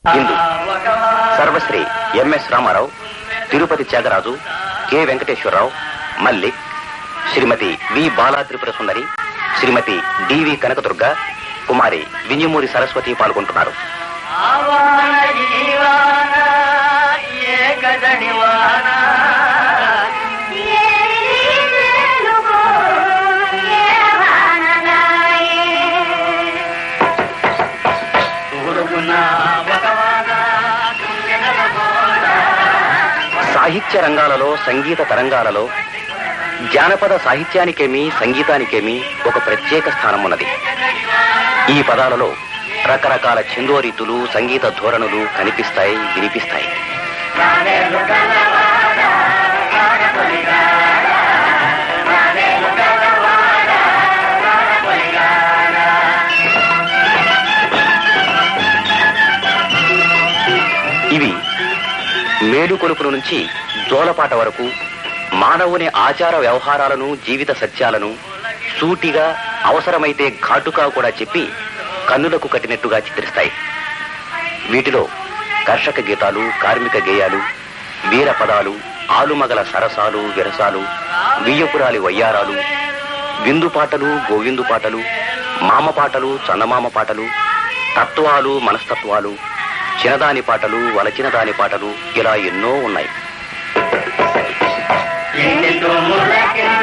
ఇందు Sarvashri M S Ramarao Tirupati Tyagaraju K Venkateswararao Mallik Srimathi V Bala Tripura Sundari Srimathi D V Kanakadurga Kumari Vinjamuri Saraswati పాల్గొంటున్నారు ఆవాన జీవాన ఏకదడివాన ఊరుకున్న భగవాన సాహిత్య రంగాలలో సంగీత తరంగాలలో జానపద సాహిత్యానికేమి సంగీతానికేమి ఒక ప్రత్యేక స్థానం ఉన్నది ఈ పదాలలో రకరకాల ఛందోరీతులు సంగీత ధోరణులు కనిపిస్తాయి వినిపిస్తాయి ఇవి మేలుకొలుపుల నుంచి జోలపాట వరకు మానవుని ఆచార వ్యవహారాలను జీవిత సత్యాలను సూటిగా అవసరమైతే ఘాటుగా కూడా చెప్పి కన్నులకు కట్టినట్టుగా చిత్రిస్తాయి వీటిలో కర్షక గీతాలు కార్మిక గేయాలు వీర పదాలు ఆలుమగల సరసాలు విరసాలు బియ్యపురాలి వయ్యారాలు విందు పాటలు గోవిందు పాటలు మామ పాటలు చందమామ పాటలు తత్వాలు మనస్తత్వాలు చిన్నదాని పాటలు వలచిన దాని పాటలు ఇలా ఎన్నో ఉన్నాయి ఎన్ని తుమ్ముల కింద